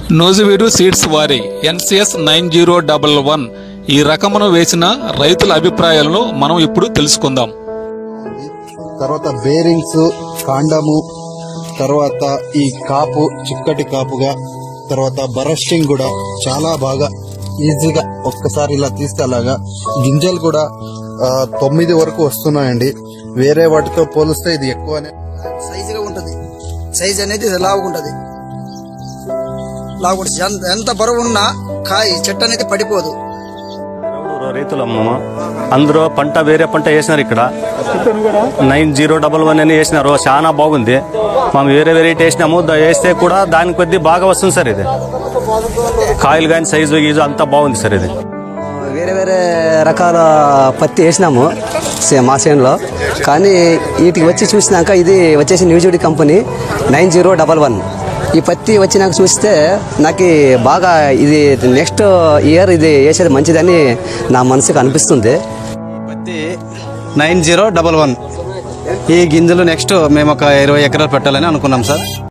Nuzvid seeds వారి NCS nine zero double one ఈ రకమును వేసిన రైతుల అభిప్రాయాలను మనం ఇప్పుడు తెలుసుకుందాం తర్వాత బేరింగ్స్ కాండము తర్వాత ఈ కాపు చిక్కటి కాపుగా తర్వాత బరస్టింగ్ కూడా చాలా బాగా ఈజీగా ఒక్కసారి ఇలా తీస్తే అలాగా గింజలు కూడా ఆ, తొమ్మిది వరకు వస్తున్నాయండి వేరే వాటితో పోలిస్తే ఇది ఎక్కువనే సైజుగా ఉంటది సైజ్ అనేది లావుగా ఉంటది లావుగా ఉంటది. ఎంత- ఎంత బరువు ఉన్నా కాయ చెట్టు అనేది పడిపోదు రౌడు రైతులమ్మ అందరూ పంట వేరే పంట వేసినారు ఇక్కడ నైన్ జీరో డబల్ వన్ అని వేసినారు చాలా బాగుంది మనం వేరే వెరైటీ వేసినాము దా- వేస్తే కూడా దాని కొద్దీ బాగా వస్తుంది సార్ ఇది కాయలు కానీ సైజు గీజు అంతా బాగుంది సార్ ఇది వేరే వేరే రకాల పత్తి వేసినాము సే- మా చేనులో కానీ వీటికి వచ్చి చూసినాక ఇది వచ్చేసి Nuziveedu company nine zero double one ఈ పత్తి వచ్చినాక చూస్తే నాకు బాగా ఇది నెక్స్ట్ ఇయర్ ఇది వేసేది మంచిదని నా మనసుకు అనిపిస్తుంది పత్తి నైన్ జీరో డబల్ వన్ ఈ గింజలు నెక్స్ట్ మేము ఒక ఇరవై ఎకరాలు పెట్టాలని అనుకున్నాం సార్